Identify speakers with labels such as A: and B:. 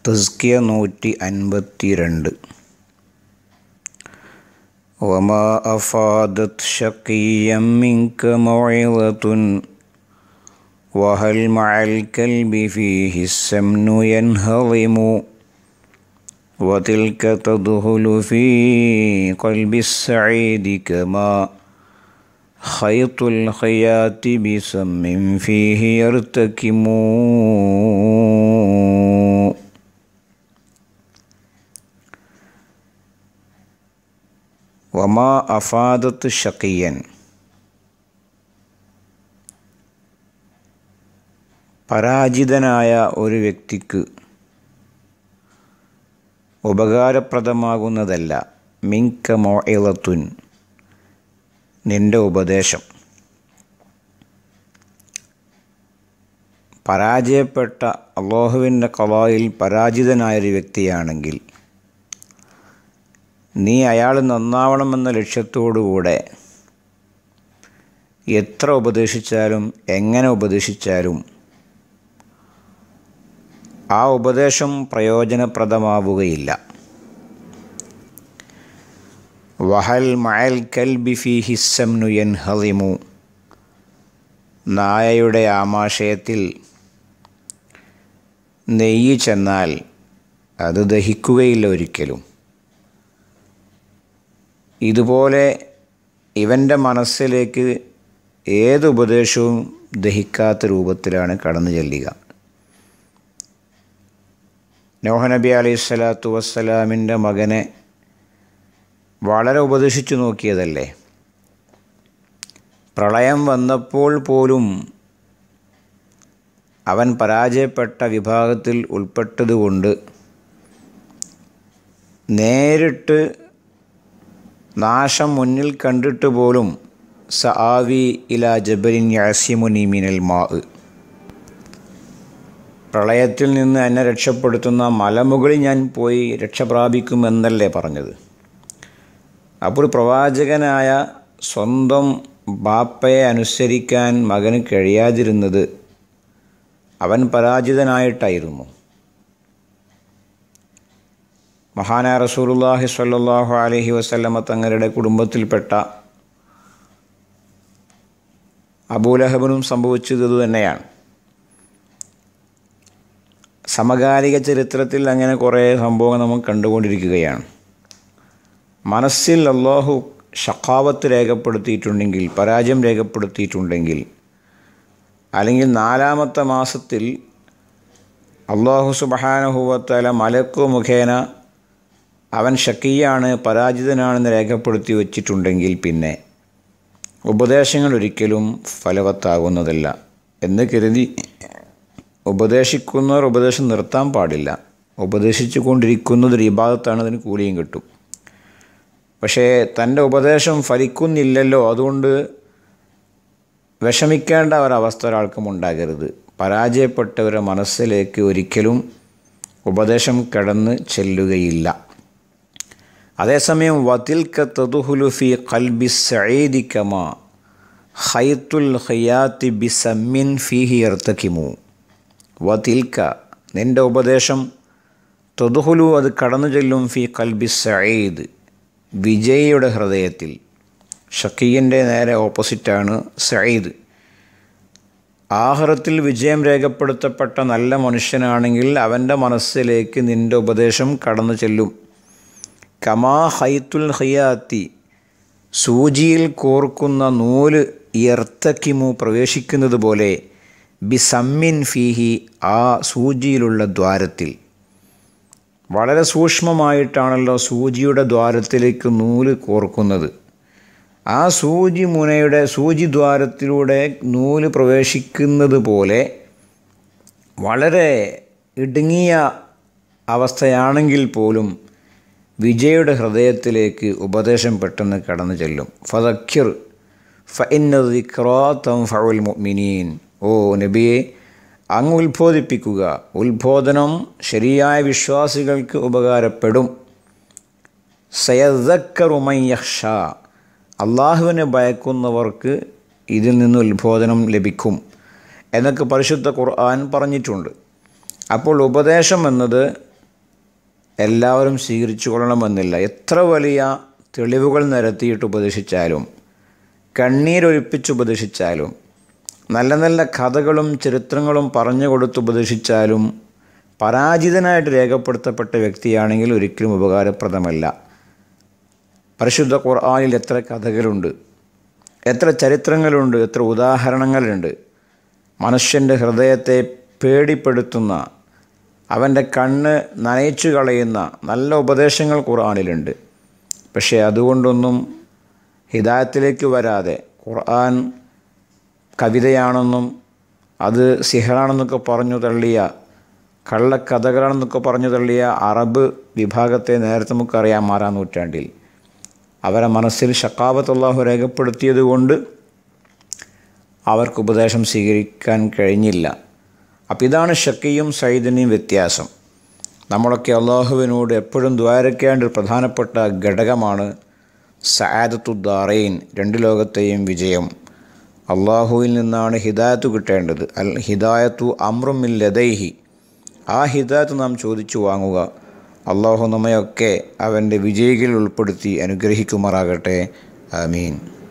A: തസ്കിയ നൂറ്റി അൻപത്തി രണ്ട് وما أفادت شقيا منك موعظة وهل مع الكلب فيه السمن ينهضم وتلك تدخل في قلب السعيد كما خيط الخياط بسم فيه يرتكم വമാ അഫാദത്ത് ഷക്കിയൻ പരാജിതനായ ഒരു വ്യക്തിക്ക് ഉപകാരപ്രദമാകുന്നതല്ല മിങ്ക മൊയിലത്തുൻ നിന്റെ ഉപദേശം പരാജയപ്പെട്ട അള്ളാഹുവിൻ്റെ കലായിൽ പരാജിതനായൊരു വ്യക്തിയാണെങ്കിൽ നീ അയാൾ നന്നാവണമെന്ന ലക്ഷ്യത്തോടുകൂടെ എത്ര ഉപദേശിച്ചാലും എങ്ങനെ ഉപദേശിച്ചാലും ആ ഉപദേശം പ്രയോജനപ്രദമാവുകയില്ല വഹൽ മയൽ കൽബി ഫി ഹിസ്സംനു എൻ ഹലിമു നായയുടെ ആമാശയത്തിൽ നെയ്യ് ചെന്നാൽ അത് ദഹിക്കുകയില്ല ഒരിക്കലും ഇതുപോലെ ഇവൻ്റെ മനസ്സിലേക്ക് ഏത് ഉപദേശവും ദഹിക്കാത്ത രൂപത്തിലാണ് കടന്നു ചെല്ലുക നോഹനബി അലൈഹി സ്വലാത്തു വസ്സലാമിൻ്റെ മകനെ വളരെ ഉപദേശിച്ചു നോക്കിയതല്ലേ പ്രളയം വന്നപ്പോൾ പോലും അവൻ പരാജയപ്പെട്ട വിഭാഗത്തിൽ ഉൾപ്പെട്ടതുകൊണ്ട് നേരിട്ട് നാശം മുന്നിൽ കണ്ടിട്ട് പോലും സആവി ഇല ജബലിൻ യാസിമുനി മിനൽ മാ പ്രളയത്തിൽ നിന്ന് എന്നെ രക്ഷപ്പെടുത്തുന്ന മലമുകളിൽ ഞാൻ പോയി രക്ഷ പ്രാപിക്കുമെന്നല്ലേ പറഞ്ഞത് അപ്പോൾ പ്രവാചകനായ സ്വന്തം ബാപ്പയെ അനുസരിക്കാൻ മകന് കഴിയാതിരുന്നത് അവൻ പരാജിതനായിട്ടായിരുന്നു മഹാനായ റസൂലുല്ലാഹി സ്വല്ലല്ലാഹു അലൈഹി വസല്ലമ തങ്ങളുടെ കുടുംബത്തിൽപ്പെട്ട അബൂലഹബനും സംഭവിച്ചത് ഇതുതന്നെയാണ് സമകാലിക ചരിത്രത്തിൽ അങ്ങനെ കുറേ സംഭവങ്ങൾ നമുക്ക് കണ്ടുകൊണ്ടിരിക്കുകയാണ് മനസ്സിൽ അള്ളാഹു ഷക്കാവത്ത് രേഖപ്പെടുത്തിയിട്ടുണ്ടെങ്കിൽ പരാജയം രേഖപ്പെടുത്തിയിട്ടുണ്ടെങ്കിൽ അല്ലെങ്കിൽ നാലാമത്തെ മാസത്തിൽ അള്ളാഹു സുബഹാനഹുവത്തല മലക്കു മുഖേന അവൻ ഷക്കിയാണ് പരാജിതനാണെന്ന് രേഖപ്പെടുത്തി വച്ചിട്ടുണ്ടെങ്കിൽ പിന്നെ ഉപദേശങ്ങൾ ഒരിക്കലും ഫലവത്താകുന്നതല്ല എന്ന് കരുതി ഉപദേശിക്കുന്നവർ ഉപദേശം നിർത്താൻ പാടില്ല ഉപദേശിച്ചു കൊണ്ടിരിക്കുന്നത് ഒരു ഇബാദത്താണ് അതിന് കൂലിയും കിട്ടും പക്ഷേ തൻ്റെ ഉപദേശം ഫലിക്കുന്നില്ലല്ലോ അതുകൊണ്ട് വിഷമിക്കേണ്ട ഒരവസ്ഥ ഒരാൾക്കും ഉണ്ടാകരുത് പരാജയപ്പെട്ടവരുടെ മനസ്സിലേക്ക് ഒരിക്കലും ഉപദേശം കടന്ന് ചെല്ലുകയില്ല അതേസമയം വതിൽക്ക തതുഹുലു ഫി ഖൽബി സഈദി കമാ ഹൈത്തുൽ ഹയാത്തി ബി സമ്മിൻ ഫിഹി എർത്തക്കിമു വതിൽക്ക നിൻ്റെ ഉപദേശം തൊതുഹുലു അത് കടന്നു ചെല്ലും ഫി കൽബി സഈദ് വിജയിയുടെ ഹൃദയത്തിൽ ഷക്കീയൻ്റെ നേരെ ഓപ്പോസിറ്റാണ് സഈദ് ആഹ്റത്തിൽ വിജയം രേഖപ്പെടുത്തപ്പെട്ട നല്ല മനുഷ്യനാണെങ്കിൽ അവൻ്റെ മനസ്സിലേക്ക് നിൻ്റെ ഉപദേശം കടന്നു ചെല്ലും കമാ ഹൈത്തുൽ ഹയ്യാത്തി സൂചിയിൽ കോർക്കുന്ന നൂല് ഇർത്തക്കിമു പ്രവേശിക്കുന്നത് പോലെ ബിസമ്മിൻ ഫീഹി ആ സൂചിയിലുള്ള ദ്വാരത്തിൽ വളരെ സൂക്ഷ്മമായിട്ടാണല്ലോ സൂചിയുടെ ദ്വാരത്തിലേക്ക് നൂല് കോർക്കുന്നത് ആ സൂചി മുനയുടെ സൂചി ദ്വാരത്തിലൂടെ നൂല് പ്രവേശിക്കുന്നത് പോലെ വളരെ ഇടുങ്ങിയ അവസ്ഥയാണെങ്കിൽ പോലും വിജയുടെ ഹൃദയത്തിലേക്ക് ഉപദേശം പെട്ടെന്ന് കടന്നു ചെല്ലും ഫതക്കിർ ഫഇന്നദിക്രോത്തം ഫൗൽ മുഅ്മിനീൻ ഓ നബിയെ അങ്ങ് ഉത്ബോധിപ്പിക്കുക ഉത്ബോധനം ശരിയായ വിശ്വാസികൾക്ക് ഉപകാരപ്പെടും സയദക്കറുമയ്യഷ അള്ളാഹുവിനെ ഭയക്കുന്നവർക്ക് ഇതിൽ നിന്ന് ഉത്ബോധനം ലഭിക്കും എന്നൊക്കെ പരിശുദ്ധ ഖുർആൻ പറഞ്ഞിട്ടുണ്ട് അപ്പോൾ ഉപദേശം എന്നത് എല്ലാവരും സ്വീകരിച്ചു കൊള്ളണമെന്നില്ല എത്ര വലിയ തെളിവുകൾ നിരത്തിയിട്ട് ഉപദേശിച്ചാലും കണ്ണീരൊലിപ്പിച്ച് ഉപദേശിച്ചാലും നല്ല നല്ല കഥകളും ചരിത്രങ്ങളും പറഞ്ഞു കൊടുത്ത് ഉപദേശിച്ചാലും പരാജിതനായിട്ട് രേഖപ്പെടുത്തപ്പെട്ട വ്യക്തിയാണെങ്കിൽ ഒരിക്കലും ഉപകാരപ്രദമല്ല പരിശുദ്ധ ഖുർആനിൽ എത്ര കഥകളുണ്ട് എത്ര ചരിത്രങ്ങളുണ്ട് എത്ര ഉദാഹരണങ്ങളുണ്ട് മനുഷ്യൻ്റെ ഹൃദയത്തെ പേടിപ്പെടുത്തുന്ന അവൻ്റെ കണ്ണ് നനയിച്ചു കളയുന്ന നല്ല ഉപദേശങ്ങൾ ഖുർആനിലുണ്ട് പക്ഷേ അതുകൊണ്ടൊന്നും ഹിദായത്തിലേക്ക് വരാതെ ഖുർആൻ കവിതയാണെന്നും അത് സിഹറാണെന്നൊക്കെ പറഞ്ഞു തള്ളിയ കള്ളക്കഥകളാണെന്നൊക്കെ പറഞ്ഞു തള്ളിയ അറബ് വിഭാഗത്തെ നേരത്തെ നമുക്കറിയാം ആറാം നൂറ്റാണ്ടിൽ അവരെ മനസ്സിൽ ഷക്കാബത്ത് അള്ളാഹു രേഖപ്പെടുത്തിയത് കൊണ്ട് അവർക്ക് ഉപദേശം സ്വീകരിക്കാൻ കഴിഞ്ഞില്ല അപ്പോൾ ഇതാണ് ഷക്കിയും സൈദിനെയും വ്യത്യാസം നമ്മളൊക്കെ അള്ളാഹുവിനോട് എപ്പോഴും ദ്വാരക്കേണ്ട ഒരു പ്രധാനപ്പെട്ട ഘടകമാണ് സആദത്തുദ്ദാറൈൻ രണ്ട് ലോകത്തെയും വിജയം അള്ളാഹുവിൽ നിന്നാണ് ഹിദായത്ത് കിട്ടേണ്ടത് അൽ ഹിദായത്തു അമ്രുമിൽ ലദൈഹി ആ ഹിദായത്ത് നാം ചോദിച്ചു വാങ്ങുക അള്ളാഹു നമ്മയൊക്കെ അവൻ്റെ വിജയികളിൽ ഉൾപ്പെടുത്തി അനുഗ്രഹിക്കുമാറാകട്ടെ ആമീൻ